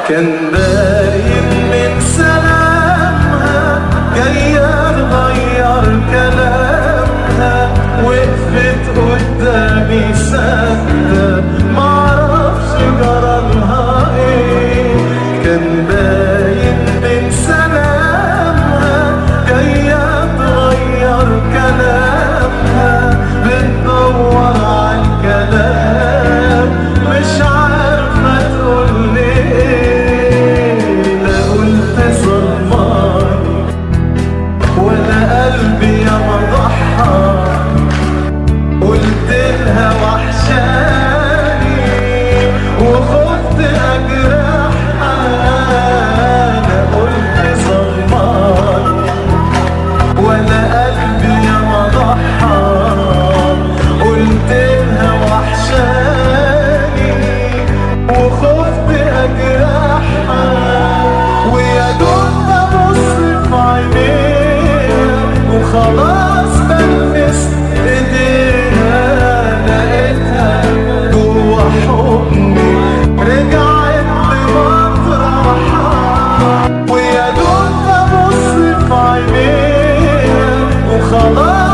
كان باين من سلامها جاية تغير كلامها وقفت قدامي ساكتة معرفش جرالها ايه كان باين من سلامها جاية تغير كلامها بتدور على الكلام مش عارفة تقول لي ايه لا قلت ظلماني ولا قلبي يا مضحى قلت لها وحشاني وخفت اجرحها انا قلت ظلماني ولا قلبي يا مضحى قلت لها وحشاني وخفت اجرحها ويا دوب ابص في عينيها وخلاص بلمس ايديها لقيتها جوا حضني رجعت لمطرحها ويا دوب ابص في عينيها وخلاص